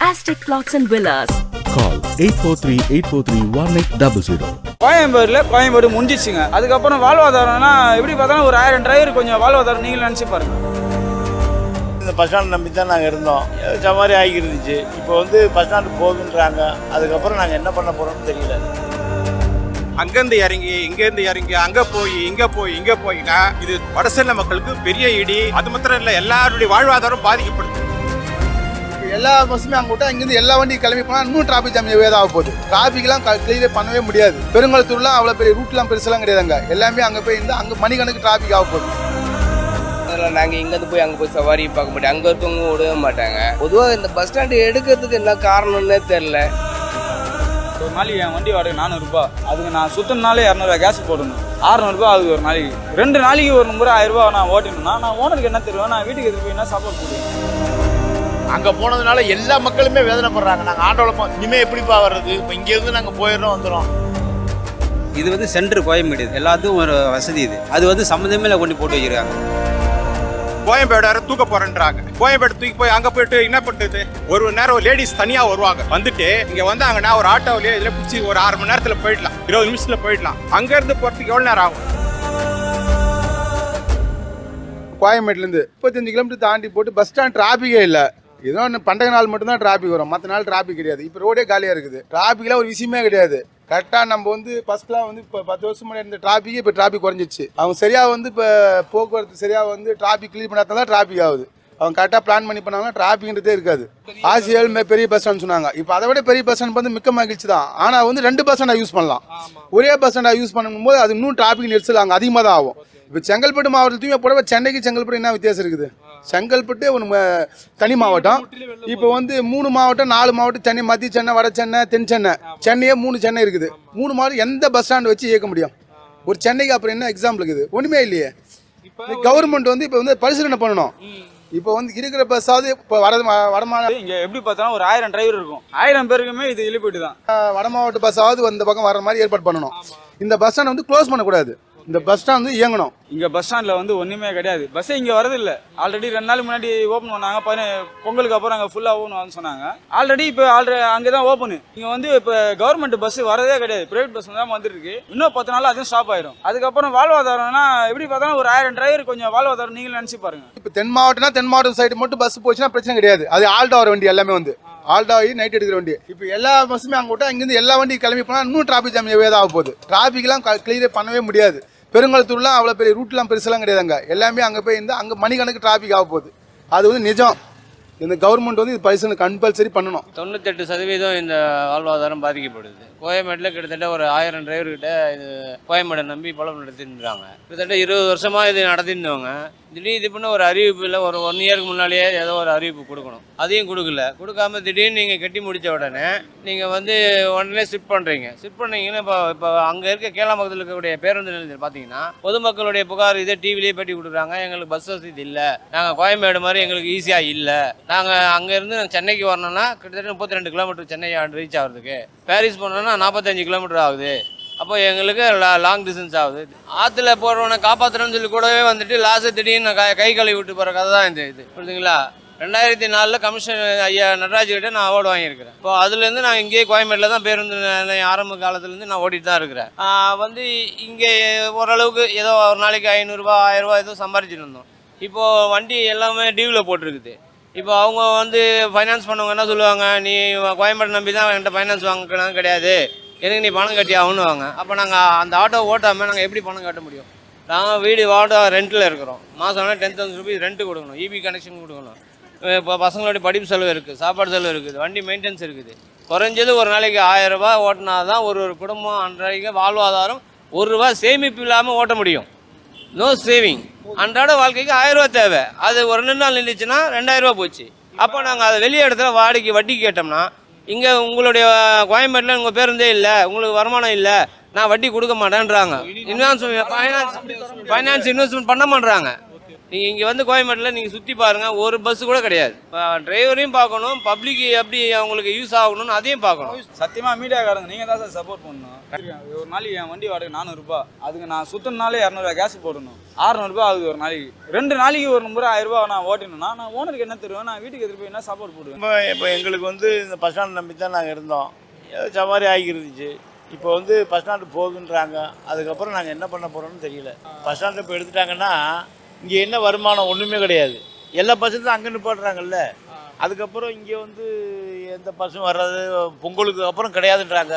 Aztec Plots and Villas. Call 843-843-1800. கோயம்பேடுல Koyambedu முடிஞ்சிச்சுங்க அதுக்கப்புறம் வாழ்வாதாரம்னா எப்படி பார்த்தாலும் ஒரு ஆயிரம் டிரைவர் கொஞ்சம் வாழ்வாதாரம் நீங்களும் நினச்சி பாருங்க இந்த பஸ் ஸ்டாண்ட் நம்பி தான் நாங்கள் இருந்தோம் ஏதோ மாதிரி ஆகிருந்துச்சு இப்போ வந்து பஸ் ஸ்டாண்டு போகுதுன்றாங்க அதுக்கப்புறம் நாங்கள் என்ன பண்ண போகிறோம்னு தெரியல அங்கேருந்து இறங்கி இங்கேருந்து இறங்கி அங்கே போய் இங்கே போய் இங்கே போயினா இது வடசெல்ல மக்களுக்கு பெரிய இடி அது மாத்திரம் இல்லை எல்லாருடைய வாழ்வாதாரம் பாதிக்கப்படுது எல்லா பஸ்ஸுமே அங்கே விட்டா இங்கேருந்து எல்லா வண்டியும் கிளம்பி போனால் இன்னும் டிராஃபிக் ஜாம் எவ்வளோ ஆக போகுது டிராஃபிக்லாம் கிளியர் பண்ணவே முடியாது பெருங்கலத்தூர்லாம் அவ்வளோ பெரிய ரூட்லாம் பெருசெல்லாம் கிடையாதுங்க எல்லாமே அங்கே போய் இருந்து அங்கே மணிக்கணக்கு டிராஃபிக் ஆக போகுது அதில் நாங்கள் இங்கேருந்து போய் அங்கே போய் சவாரி பார்க்க மாட்டோம் அங்கே இருக்கவங்க விடவே மாட்டாங்க பொதுவாக இந்த பஸ் ஸ்டாண்டு எடுக்கிறதுக்கு என்ன காரணம்னே தெரில ஒரு நாளைக்கு என் வண்டி வாடகை நானூறுபா அதுக்கு நான் சுத்தனாலே இரநூறுவா கேஸ் போடணும் அறநூறுபா அது ஒரு நாளைக்கு ரெண்டு நாளைக்கு ஒரு முறை ஆயிரம் ரூபாய் நான் ஓட்டணும்னா நான் ஓனருக்கு என்ன தருவேன் நான் வீட்டுக்கு எடுத்து போய் என்ன சாப்பாடு போடுவேன் அங்கே போனதுனால எல்லா மக்களுமே வேதனைப்படுறாங்க நாங்கள் ஆட்டோவில் போ இனிமேல் எப்படிப்பா வர்றது இப்போ இங்கேருந்து நாங்கள் போயிடுறோம் வந்துடும் இது வந்து சென்டர் கோயம்பேடு எல்லாத்துக்கும் ஒரு வசதி இது அது வந்து சம்மந்தமே கொண்டு போட்டு வச்சிருக்காங்க கோயம்பேடு தூக்க போறேன்றாங்க கோயம்பேடு தூக்கி போய் அங்கே போயிட்டு என்ன பண்ணுறது ஒரு நேரம் லேடிஸ் தனியாக வருவாங்க வந்துட்டு இங்கே வந்தாங்கன்னா ஒரு ஆட்டோவிலேயே இதில் பிடிச்சி ஒரு அரை மணி நேரத்தில் போயிடலாம் இருபது நிமிஷத்தில் போயிடலாம் அங்கேருந்து போகிறதுக்கு எவ்வளோ நேரம் ஆகும் கோயம்பேட்டிலேருந்து முப்பத்தஞ்சு கிலோமீட்டர் தாண்டி போட்டு பஸ் ஸ்டாண்ட் டிராஃபிக்கே இல்லை ஏதோ ஒன்று பண்டக நாள் மட்டும்தான் டிராஃபிக் வரும் மற்ற நாள் டிராஃபிக் கிடையாது இப்போ ரோடே காலியாக இருக்குது டிராஃபிக்லாம் ஒரு விஷயமே கிடையாது கரெக்டாக நம்ம வந்து ஃபஸ்ட்லாம் வந்து இப்போ பத்து வருஷம் முன்னாடி இருந்த டிராஃபிக்கே இப்போ டிராஃபிக் குறைஞ்சிச்சு அவங்க சரியாக வந்து இப்போ போக்குவரத்து சரியாக வந்து டிராஃபிக் கிளியர் பண்ணாதான் தான் டிராஃபிக் ஆகுது அவங்க கரெக்டாக பிளான் பண்ணி பண்ணாங்கன்னா டிராஃபிக்ன்றதே இருக்காது ஆசியல் மே பெரிய பஸ் ஸ்டாண்ட் சொன்னாங்க இப்போ அதை விட பெரிய பஸ் ஸ்டாண்ட் வந்து மிக்க மகிழ்ச்சி தான் ஆனால் வந்து ரெண்டு பஸ் ஸ்டாண்டாக யூஸ் பண்ணலாம் ஒரே பஸ் ஸ்டாண்டாக யூஸ் பண்ணும்போது அது இன்னும் டிராஃபிக் நெரிசல் அங்கே அதிகமாக தான் ஆகும் இப்போ செங்கல்பட்டு மாவட்டத்தையும் போடவே சென்னைக்கு செங்கல்பட்டு என்ன வித்தியாசம் இருக்குது செங்கல்பட்டு ஒரு ம- தனி மாவட்டம் இப்போ வந்து மூணு மாவட்டம் நாலு மாவட்டம் சென்னை மத்திய சென்னை வட சென்னை தென் சென்னை சென்னையே மூணு சென்னை இருக்குது மூணு மாவட்டம் எந்த பஸ் ஸ்டாண்ட் வச்சு இயக்க முடியும் ஒரு சென்னைக்கு அப்புறம் என்ன எக்ஸாம்பிள் இருக்குது ஒன்றுமே இல்லையே கவர்மெண்ட் வந்து இப்போ வந்து பரிசீலனை பண்ணணும் இப்போ வந்து இருக்கிற பஸ்ஸாவது இப்போ வட வடமான இங்கே எப்படி பார்த்தாலும் ஒரு ஆயிரம் டிரைவர் இருக்கும் ஆயிரம் பேருக்குமே இது இழிப்பீட்டு தான் வட மாவட்ட பஸ்ஸாவது இந்த பக்கம் வர மாதிரி ஏற்பாடு பண்ணணும் இந்த பஸ் ஸ்டாண்ட் வந்து க்ளோஸ் பண்ணக்கூடாது இந்த பஸ் ஸ்டாண்ட் வந்து இயங்கணும் இங்கே பஸ் ஸ்டாண்டில் வந்து ஒன்றுமே கிடையாது பஸ்ஸே இங்கே வரதில்ல ஆல்ரெடி ரெண்டு நாள் முன்னாடி ஓப்பன் பண்ணாங்க பதின பொங்கலுக்கு அப்புறம் அங்கே ஃபுல்லாக ஓப்பன் சொன்னாங்க ஆல்ரெடி இப்போ ஆல்ரெடி அங்கே தான் ஓப்பனு இங்கே வந்து இப்போ கவர்மெண்ட் பஸ் வரதே கிடையாது பிரைவேட் பஸ் தான் வந்துருக்கு இன்னும் பத்து நாள் அதுவும் ஸ்டாப் ஆயிரும் அதுக்கப்புறம் வாழ்வாதாரம்னா எப்படி பார்த்தாலும் ஒரு ஆயிரம் டிரைவர் கொஞ்சம் வாழ்வாதாரம் நீங்களும் நினச்சி பாருங்க இப்போ தென் மாவட்டம்னா தென் மாவட்டம் சைடு மட்டும் பஸ் போச்சுன்னா பிரச்சனை கிடையாது அது ஆல்டா வர வண்டி எல்லாமே வந்து ஆல்டா ஆகி நைட் எடுக்கிற வண்டி இப்போ எல்லா பஸ்ஸுமே அங்கே விட்டா இங்கேருந்து எல்லா வண்டியும் கிளம்பி போனால் இன்னும் டிராஃபிக் ஜாம் எவ்வளோ ஆக போகுது டிராஃபிக்லாம் கிளியர் பண்ணவே முடியாது பெருங்கலத்தூர்லாம் அவ்வளோ பெரிய ரூட்லாம் பெருசெல்லாம் கிடையாதுங்க எல்லாமே அங்கே போய் இருந்து அங்கே மணிக்கணக்கு டிராஃபிக் ஆக போகுது அது வந்து நிஜம் இந்த கவர்மெண்ட் வந்து இது பரிசீலனை கம்பல்சரி பண்ணணும் தொண்ணூத்தெட்டு சதவீதம் இந்த வாழ்வாதாரம் பாதிக்கப்படுது கோயம்பேட்டில் கிட்டத்தட்ட ஒரு ஆயிரம் டிரைவர்கிட்ட இது கோயம்பேடை நம்பி பழம் நடத்தின்றாங்க கிட்டத்தட்ட இருபது வருஷமாக இது நடத்திருந்தவங்க திடீர் திடீர்னு ஒரு அறிவிப்பு இல்லை ஒரு ஒன் இயருக்கு முன்னாலேயே ஏதோ ஒரு அறிவிப்பு கொடுக்கணும் அதையும் கொடுக்கல கொடுக்காம திடீர்னு நீங்கள் கட்டி முடித்த உடனே நீங்கள் வந்து உடனே ஷிஃப்ட் பண்ணுறீங்க ஷிஃப்ட் பண்ணீங்கன்னா இப்போ இப்போ அங்கே இருக்க கேளாமக்கத்தில் இருக்கக்கூடிய பேருந்து நிலையத்தில் பார்த்தீங்கன்னா பொதுமக்களுடைய புகார் இதே டிவிலேயே பேட்டி கொடுக்குறாங்க எங்களுக்கு பஸ் வசதி இல்லை நாங்கள் கோயம்பேடு மாதிரி எங்களுக்கு ஈஸியாக இல்லை நாங்கள் அங்கேருந்து நாங்கள் சென்னைக்கு வரணும்னா கிட்டத்தட்ட முப்பத்தி ரெண்டு கிலோமீட்டர் சென்னை ரீச் ஆகிறதுக்கு பாரிஸ் போனோம்னா நாற்பத்தஞ்சு கிலோமீட்டர் ஆகுது அப்போ எங்களுக்கு லாங் டிஸ்டன்ஸ் ஆகுது ஆற்றுல போகிறவனை காப்பாற்றுறோன்னு சொல்லி கூடவே வந்துட்டு லாஸ்ட் திடீர்னு கை கை கழுவி விட்டு போகிற கதை தான் இந்த இது புரியுதுங்களா ரெண்டாயிரத்தி நாலில் கமிஷன் ஐயா நடராஜ் கிட்ட நான் அவார்டு வாங்கியிருக்கிறேன் இப்போ அதுலேருந்து நான் இங்கேயே கோயம்பேட்டில் தான் பேருந்து நிலையம் ஆரம்ப காலத்துலேருந்து நான் ஓட்டிட்டு தான் இருக்கிறேன் ஆஹ் வந்து இங்கே ஓரளவுக்கு ஏதோ ஒரு நாளைக்கு ஐநூறுரூவா ஆயிரரூபா ஏதோ சம்பாரிச்சிட்டு இருந்தோம் இப்போது வண்டி எல்லாமே டியூவில் போட்டிருக்குது இப்போ அவங்க வந்து ஃபைனான்ஸ் பண்ணவங்க என்ன சொல்லுவாங்க நீ கோயம்பேடு நம்பி தான் என்கிட்ட ஃபைனான்ஸ் வாங்கணும் கிடையாது எனக்கு நீ பணம் கட்டி ஆகணுவாங்க அப்போ நாங்கள் அந்த ஆட்டோ ஓட்டாமல் நாங்கள் எப்படி பணம் கட்ட முடியும் நாங்கள் வீடு வாடகை ரெண்ட்டில் இருக்கிறோம் மாதம் ஆனால் டென் தௌசண்ட் ருபீஸ் ரெண்ட்டு கொடுக்கணும் இபி கனெக்ஷன் கொடுக்கணும் இப்போ பசங்களுடைய படிப்பு செலவு இருக்குது சாப்பாடு செலவு இருக்குது வண்டி மெயின்டெனன்ஸ் இருக்குது குறைஞ்சது ஒரு நாளைக்கு ஆயிரம் ரூபாய் ஓட்டினா தான் ஒரு ஒரு குடும்பம் அன்றைக்கு வாழ்வாதாரம் ஒரு ரூபா சேமிப்பு இல்லாமல் ஓட்ட முடியும் நோ சேவிங் அன்றாட வாழ்க்கைக்கு ஆயிரம் ரூபாய் தேவை அது ஒரு ரெண்டு நாள் நின்றுச்சுன்னா ரெண்டாயிரம் ரூபாய் போச்சு அப்போ நாங்கள் அதை வெளியே இடத்துல வாடகைக்கு வட்டி கேட்டோம்னா இங்கே உங்களுடைய கோயம்பேட்டில் உங்கள் பேருந்தே இல்லை உங்களுக்கு வருமானம் இல்லை நான் வட்டி கொடுக்க மாட்டேன்றாங்க இன்வெஸ்ட் ஃபைனான்ஸ் ஃபைனான்ஸ் இன்வெஸ்ட்மெண்ட் பண்ண மாட்றாங்க நீங்கள் இங்கே வந்து கோயம்பேட்டில் நீங்கள் சுற்றி பாருங்கள் ஒரு பஸ் கூட கிடையாது டிரைவரையும் பார்க்கணும் பப்ளிக் எப்படி அவங்களுக்கு யூஸ் ஆகணும்னு அதையும் பார்க்கணும் சத்தியமா மீடியாக்காரங்க நீங்க தான் சார் சப்போர்ட் பண்ணணும் ஒரு நாளைக்கு என் வண்டி வாடகை நானூறுபா அதுக்கு நான் சுத்தினாலே இரநூறுவா கேஸ் போடணும் அறுநூறுபா ஆகுது ஒரு நாளைக்கு ரெண்டு நாளைக்கு ஒரு முறை ஆயிரம் ரூபாய் நான் ஓட்டணும்னா நான் ஓனருக்கு என்ன தருவேன் நான் வீட்டுக்கு எடுத்துட்டு போய் என்ன சப்போர்ட் போடுவேன் இப்போ இப்போ எங்களுக்கு வந்து இந்த பஸ் ஸ்டாண்ட் நம்பி தான் நாங்கள் இருந்தோம் ஏதோ சவாரி ஆகிருந்துச்சு இப்போ வந்து பஸ் ஸ்டாண்டு போகுதுன்றாங்க அதுக்கப்புறம் நாங்கள் என்ன பண்ண போகிறோம்னு தெரியல பஸ் ஸ்டாண்டு இப்போ எடுத்துட்டாங்கன்னா இங்கே என்ன வருமானம் ஒன்றுமே கிடையாது எல்லா பஸ்ஸும் தான் அங்கே நிப்பாட்டுறாங்கல்ல அதுக்கப்புறம் இங்கே வந்து எந்த பஸ்ஸும் வர்றது பொங்கலுக்கு அப்புறம் கிடையாதுன்றாங்க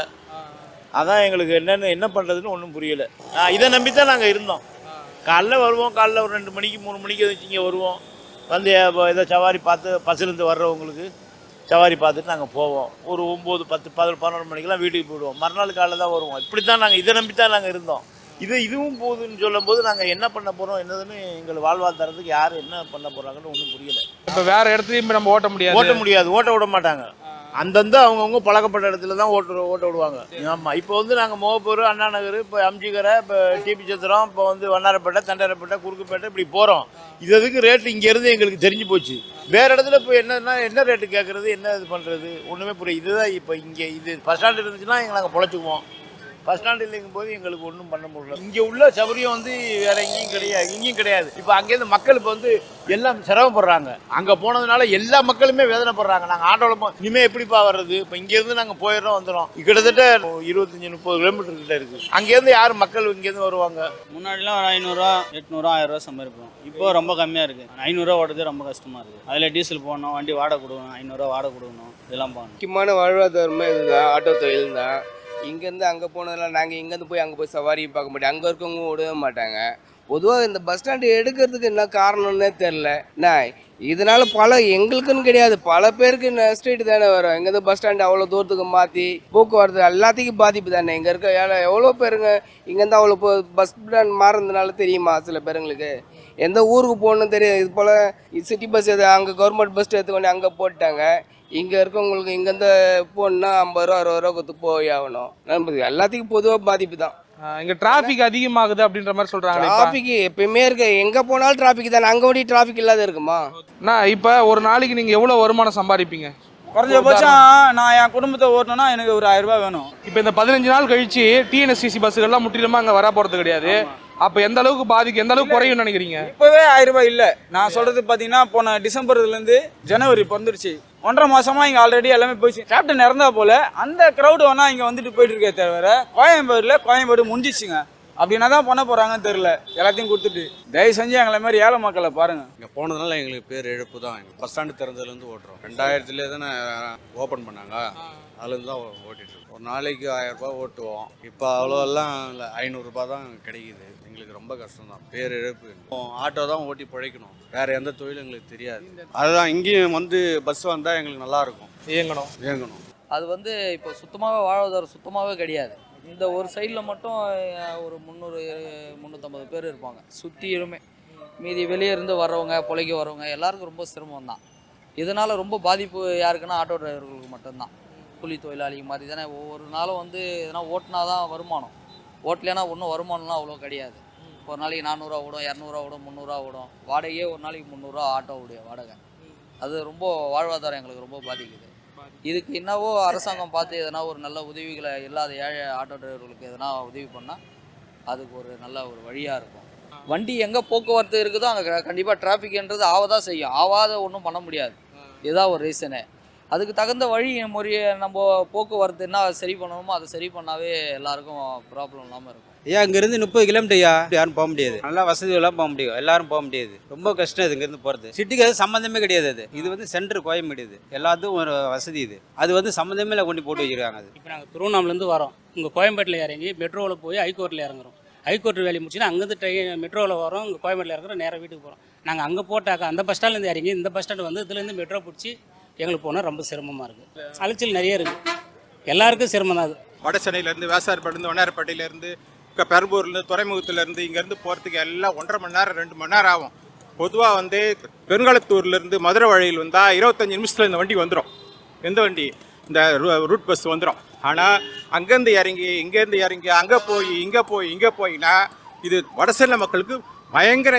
அதான் எங்களுக்கு என்னென்னு என்ன பண்ணுறதுன்னு ஒன்றும் புரியல ஆ, இதை நம்பி தான் நாங்கள் இருந்தோம் காலைல வருவோம் காலைல ஒரு ரெண்டு மணிக்கு மூணு மணிக்கு வச்சு இங்கே வருவோம் வந்து இப்போ ஏதோ சவாரி பார்த்து பஸ்ஸுலேருந்து வர்றவங்களுக்கு சவாரி பார்த்துட்டு நாங்கள் போவோம் ஒரு ஒம்பது பத்து பதினொரு பதினொரு மணிக்கெல்லாம் வீட்டுக்கு போயிடுவோம் மறுநாள் காலைல தான் வருவோம் இப்படி தான் நாங்கள் இதை நம்பி தான் நாங்கள் இருந்தோம் இது இதுவும் போகுதுன்னு சொல்லும்போது நாங்கள் என்ன பண்ண போகிறோம் என்னதுன்னு எங்கள் வாழ்வாதாரத்துக்கு யார் என்ன பண்ண போகிறாங்கன்னு ஒன்றும் புரியல இப்ப வேற இடத்துலயும் நம்ம ஓட்ட முடியாது ஓட்ட முடியாது ஓட்ட விட மாட்டாங்க அந்தந்த அவங்கவுங்க பழக்கப்பட்ட இடத்துல தான் ஓட்டு ஓட்ட விடுவாங்க ஆமாம் இப்போ வந்து நாங்கள் முகப்பூர் அண்ணா நகர் இப்போ அம்ஜிக்கரை இப்போ டிபி சத்திரம் இப்போ வந்து வண்ணாரப்பேட்டை தண்டரப்பேட்டை குறுக்குப்பேட்டை இப்படி போகிறோம் இது எதுக்கு ரேட்டு இங்கேருந்து எங்களுக்கு தெரிஞ்சு போச்சு வேறு இடத்துல இப்போ என்னன்னா என்ன ரேட்டு கேட்குறது என்ன இது பண்ணுறது ஒன்றுமே புரியல இதுதான் இப்போ இங்கே இது பஸ் ஸ்டாண்ட் இருந்துச்சுன்னா எங்களை நாங்கள் பொழைச்சிக்குவோம் பஸ் ஸ்டாண்ட் இல்லைங்கும் போது எங்களுக்கு ஒன்றும் பண்ண முடியல இங்கே உள்ள சௌகரியம் வந்து வேற எங்கேயும் கிடையாது இங்கேயும் கிடையாது இப்போ அங்கேருந்து மக்கள் இப்போ வந்து எல்லாம் சிரமப்படுறாங்க அங்கே போனதுனால எல்லா மக்களுமே வேதனைப்படுறாங்க நாங்கள் ஆட்டோவில் போ இனிமேல் எப்படிப்பா வர்றது இப்போ இங்கேருந்து நாங்கள் போயிடுறோம் வந்துடும் கிட்டத்தட்ட இருபத்தஞ்சி முப்பது கிலோமீட்டர் கிட்ட இருக்குது அங்கேருந்து யார் மக்கள் இங்கேருந்து வருவாங்க முன்னாடிலாம் ஒரு ஐநூறுரூவா எட்நூறுவா ஆயிரம் ரூபா சம்பாதிப்போம் இப்போ ரொம்ப கம்மியாக இருக்குது ஐநூறுரூவா ஓடுறது ரொம்ப கஷ்டமாக இருக்குது அதில் டீசல் போடணும் வண்டி வாடகை கொடுக்கணும் ஐநூறுரூவா வாடகை கொடுக்கணும் இதெல்லாம் பண்ணணும் முக்கியமான வாழ்வாதாரமே இதுதான் ஆட்டோ தொழில் தான் இங்கேருந்து அங்கே போனதெல்லாம் நாங்கள் இங்கேருந்து போய் அங்கே போய் சவாரியும் பார்க்க மாட்டோம் அங்கே இருக்கவங்க விடவே மாட்டாங்க பொதுவாக இந்த பஸ் ஸ்டாண்டு எடுக்கிறதுக்கு என்ன காரணம்னே தெரில நான் இதனால பல எங்களுக்குன்னு கிடையாது பல பேருக்கு ஸ்ட்ரீட் தானே வரும் எங்கேருந்து பஸ் ஸ்டாண்டு அவ்வளோ தூரத்துக்கு மாற்றி போக்குவரத்து எல்லாத்துக்கும் பாதிப்பு தானே இங்கே இருக்க ஏழை எவ்வளோ பேருங்க இங்கேருந்து அவ்வளோ பஸ் ஸ்டாண்ட் மாறுறதுனால தெரியுமா சில பேருங்களுக்கு எந்த ஊருக்கு போகணும்னு தெரியாது இது போல் சிட்டி பஸ் எது அங்கே கவர்மெண்ட் பஸ் எடுத்துக்கொண்டு அங்கே போட்டாங்க இங்கே இருக்கவங்களுக்கு இங்கேருந்து போகணுன்னா ஐம்பது ரூபா அறுபது ரூபா கொடுத்து போய் ஆகணும் நமக்கு எல்லாத்துக்கும் பொதுவாக பாதிப்பு தான் ஆஹ் இங்க டிராபிக் அதிகமாகுது அப்படின்ற மாதிரி சொல்றாங்களே இப்ப. டிராஃபிக் எப்பயுமே இருக்கு எங்கே போனாலும் டிராஃபிக் தானே அங்கே ஓடி டிராஃபிக் இல்லாத இருக்குமா அண்ணா இப்ப ஒரு நாளைக்கு நீங்க எவ்வளவு வருமானம் சம்பாதிப்பீங்க குறைஞ்சபட்சம் நான் என் குடும்பத்தை ஓட்டணும்னா எனக்கு ஒரு ஆயிரம் ரூபாய் வேணும் இப்ப இந்த பதினஞ்சு நாள் கழிச்சு டிஎன்எஸ்சிசி பஸ்ஸுகள்லாம் முற்றிலுமா அங்க வர போறது கிடையாது அப்ப எந்த அளவுக்கு பாதிக்கு எந்த அளவுக்கு குறையும் நினைக்கிறீங்க இப்போவே ஆயிரம் ரூபாய் இல்லை நான் சொல்றது பார்த்தீங்கன்னா போன டிசம்பர்லேருந்து ஜனவரி பிறந்துருச்சு ஒன்றரை மாசமா இங்கே ஆல்ரெடி எல்லாமே போயிடுச்சு கேப்டன் இறந்தா போல அந்த க்ரௌடு வேணா இங்கே வந்துட்டு போயிட்டு இருக்கே தவிர கோயம்பேடுல கோயம்பேடு முடிஞ்சிச்சுங்க அப்படின்னா தான் பண்ண போறாங்கன்னு தெரியல எல்லாத்தையும் கொடுத்துட்டு தயவு செஞ்சு எங்களை மாதிரி ஏழை மக்களை பாருங்க இங்கே போனதுனால எங்களுக்கு பேர் இழப்பு தான் எங்கள் பஸ் ஸ்டாண்டு திறந்ததுலேருந்து ஓட்டுறோம் ரெண்டாயிரத்துலேயே தானே ஓப்பன் பண்ணாங்க அதுலேருந்து தான் ஓ- ஓட்டிட்டு இருக்கோம் ஒரு நாளைக்கு ஆயிரம் ரூபாய் ஓட்டுவோம் இப்போ அவ்வளோலாம் இல்லை ஐநூறுரூபா தான் கிடைக்குது எங்களுக்கு ரொம்ப கஷ்டம் தான் பேர் இழப்பு ஆட்டோ தான் ஓட்டி பிழைக்கணும் வேற எந்த தொழிலும் எங்களுக்கு தெரியாது அதுதான் இங்கேயும் வந்து பஸ் வந்தால் எங்களுக்கு நல்லா இருக்கும் இயங்கணும் இயங்கணும் அது வந்து இப்போ சுத்தமாகவே வாழ்வாதாரம் சுத்தமாகவே கிடையாது இந்த ஒரு சைடில் மட்டும் அஹ், ஒரு முந்நூறு முந்நூற்றம்பது பேர் இருப்பாங்க சுற்றிலுமே மீதி வெளியே இருந்து வர்றவங்க பிழைக்க வரவங்க எல்லாருக்கும் ரொம்ப சிரமம் தான் இதனால் ரொம்ப பாதிப்பு யாருக்குன்னா ஆட்டோ டிரைவர்களுக்கு மட்டும்தான் கூலி தொழிலாளி மாதிரி தானே ஒவ்வொரு நாளும் வந்து எதனா ஓட்டினா தான் வருமானம் ஓட்டலைன்னா ஒன்றும் வருமானம்லாம் அவ்வளோ கிடையாது ஒரு நாளைக்கு நானூறுரூவா ஓடும் இரநூறுவா ஓடும் முந்நூறுரூவா ஓடும் வாடகையே ஒரு நாளைக்கு முந்நூறுரூவா ஆட்டோவுடைய வாடகை அது ரொம்ப வாழ்வாதாரம் எங்களுக்கு ரொம்ப பாதிக்குது இதுக்கு என்னவோ அரசாங்கம் பார்த்து எதனா ஒரு நல்ல உதவிகளை இல்லாத ஏழை ஆட்டோ டிரைவர்களுக்கு எதனா உதவி பண்ணால் அதுக்கு ஒரு நல்ல ஒரு வழியாக இருக்கும் வண்டி எங்கே போக்குவரத்து இருக்குதோ அங்கே கண்டிப்பாக டிராஃபிக்ன்றது ஆவதான் செய்யும் ஆவாத ஒன்றும் பண்ண முடியாது இதுதான் ஒரு ரீசனு அதுக்கு தகுந்த வழி முறையை நம்ம போக்குவரத்து என்ன சரி பண்ணணுமோ அதை சரி பண்ணாவே எல்லாருக்கும் ப்ராப்ளம் இல்லாமல் இருக்கும் ஐயா இங்கேருந்து முப்பது கிலோமீட்டர் ஐயா யாரும் போக முடியாது நல்லா வசதியெல்லாம் போக முடியும் எல்லாரும் போக முடியாது ரொம்ப கஷ்டம் இது இங்கேருந்து போகிறது சிட்டிக்கு அது சம்மந்தமே கிடையாது அது இது வந்து சென்டர் கோயம்பேடு இது எல்லாத்துக்கும் ஒரு வசதி இது அது வந்து சம்மந்தமே இல்லை கொண்டு போட்டு வச்சிருக்காங்க அது இப்போ நாங்கள் திருவண்ணாமலேருந்து வரோம் இங்கே கோயம்பேட்டில் இறங்கி மெட்ரோவில் போய் ஹைகோர்ட்டில் இறங்குறோம் ஹைகோர்ட் வேலையை முடிச்சுன்னா அங்கேருந்து ட்ரெயின் மெட்ரோவில் வரோம் இங்கே கோயம்பேட்டில் இறங்குறோம் நேராக வீட்டுக்கு போகிறோம் நாங்கள் அங்கே போட்டாக்க அந்த பஸ் ஸ்டாண்ட்லேருந்து இறங்கி இந்த பஸ் ஸ்டாண்ட் வந்து இதுலேருந்து மெட்ரோ பிடிச்சி எங்களுக்கு போனால் ரொம்ப சிரமமாக இருக்குது அலைச்சல் நிறைய இருக்குது எல்லாருக்கும் சிரமம் தான் அது வட சென்னையிலேருந்து வேசார்பேட்டிலேருந்து வண்ணாரப்பேட்டையிலேருந்து இப்போ பெரம்பூர்லேருந்து துறைமுகத்துலேருந்து இங்கேருந்து போகிறதுக்கு எல்லாம் ஒன்றரை மணி நேரம் ரெண்டு மணி நேரம் ஆகும் பொதுவாக வந்து பெருங்களத்தூர்லேருந்து மதுரை வழியில் வந்தால் இருபத்தஞ்சி நிமிஷத்தில் இந்த வண்டி வந்துடும் எந்த வண்டி இந்த ரூ- ரூட் பஸ் வந்துடும் ஆனால் அங்கேருந்து இறங்கி இங்கேருந்து இறங்கி அங்கே போய் இங்கே போய் இங்கே போயினா இது வடசென்னை மக்களுக்கு பயங்கர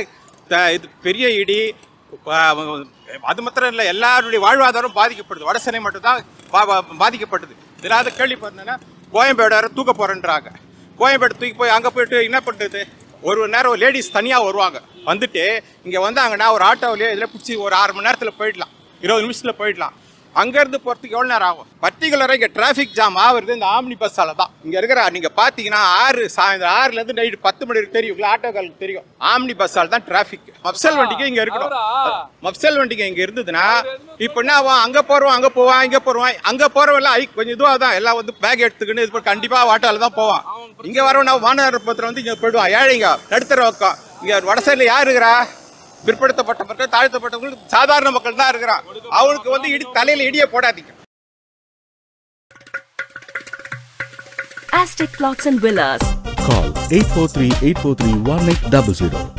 த- இது பெரிய இடி ப- அது மாத்திரம் இல்லை எல்லாருடைய வாழ்வாதாரம் பாதிக்கப்படுது வடசென்னை மட்டும்தான் பா- பா- பாதிக்கப்பட்டது இதில் கேள்விப்பட்டேன்னா கோயம்பேடு வேற தூக்க போகிறேன்றாங்க கோயம்பேடு தூக்கி போய் அங்கே போயிட்டு என்ன பண்ணுறது ஒரு நேரம் லேடிஸ் தனியாக வருவாங்க வந்துட்டு இங்கே வந்தாங்கன்னா ஒரு ஆட்டோவிலேயே இதில் பிடிச்சி ஒரு ஆறு மணி நேரத்தில் போயிடலாம் இருபது நிமிஷத்தில் போயிடலாம் அங்கேருந்து போகிறதுக்கு எவ்வளோ நேரம் ஆகும் பர்டிகுலராக இங்கே டிராஃபிக் ஜாம் ஆகுறது இந்த ஆம்னி பஸ்ஸால தான் இங்கே இருக்கிற நீங்கள் பார்த்தீங்கன்னா ஆறு சாயந்தரம் ஆறுலேருந்து நைட்டு பத்து மணி வரைக்கும் தெரியும் ஆட்டோக்காரங்களுக்கு தெரியும் ஆம்னி பஸ்ஸால் தான் டிராஃபிக் மப்சல் வண்டிக்கு இங்கே இருக்கணும் மப்சல் வண்டிக்கு இங்கே இருந்ததுன்னா இப்போ என்ன ஆகும் அங்கே போகிறோம் அங்கே போவான் இங்கே போடுவான் அங்கே போகிறவெல்லாம் ஐ கொஞ்சம் இதுவாக தான் எல்லாம் வந்து பேக் எடுத்துக்கின்னு இது பண்ணி கண்டிப்பாக ஆட்டோவில் தான் போவான் இங்கே வரவனா மாநகரப்பத்தில் வந்து இங்கே போயிடுவான் ஏழைங்க நடுத்தர பக்கம் இங்கே வட சைடில் யார் இருக்கிறா பிற்படுத்தப்பட்ட மக்கள் தாழ்த்தப்பட்டவங்களுக்கு சாதாரண மக்கள் தான் இருக்கிறான் அவனுக்கு வந்து இடி தலையில இடியே போடாதீங்க Aztec Plots and Villas. Call 843 843 1800.